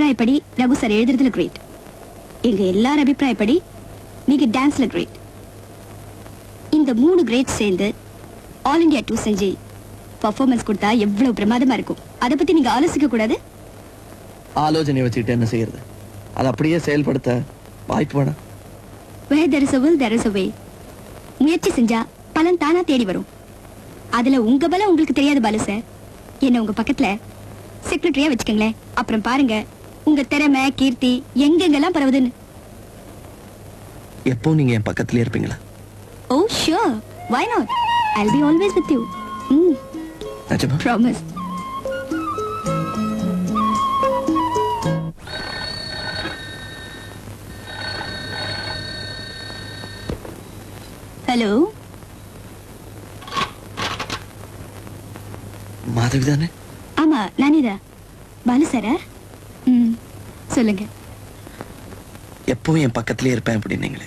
அபிப்பிராயப்படி Raghu sir எழுதுறதுல great எங்க எல்லார் அபிப்பிராயப்படி நீங்க டான்ஸ்ல கிரேட் இந்த மூணு கிரேட் சேர்ந்து ஆல் இந்தியா டூ செஞ்சு பர்ஃபார்மன்ஸ் கொடுத்தா எவ்வளவு பிரமாதமா இருக்கும் அதை பத்தி நீங்க ஆலோசிக்க கூடாது ஆலோசனை வச்சுக்கிட்டு என்ன செய்யறது அதை அப்படியே செயல்படுத்த வாய்ப்பு வேணாம் where there is a will there is a way முயற்சி செஞ்சா பலன் தானா தேடி வரும் அதுல உங்க பலம் உங்களுக்கு தெரியாது பாலு சார் என்ன உங்க பக்கத்துல செக்ரட்டரியா வச்சுக்கோங்களேன் அப்புறம் பாருங்க உங்க திறமை கீர்த்தி எங்கெங்கெல்லாம் பரவுதுன்னு எப்போ நீங்க என் பக்கத்துலயே இருப்பீங்களா oh sure why not i'll be always with you ம் நிஜமா ப்ராமிஸ் ஹலோ மாதவி தானே ஆமா நானிதா பாலு சாரா ம் சொல்லுங்க எப்பவும் என் பக்கத்துலயே இருப்பேன் அப்படின்னீங்களே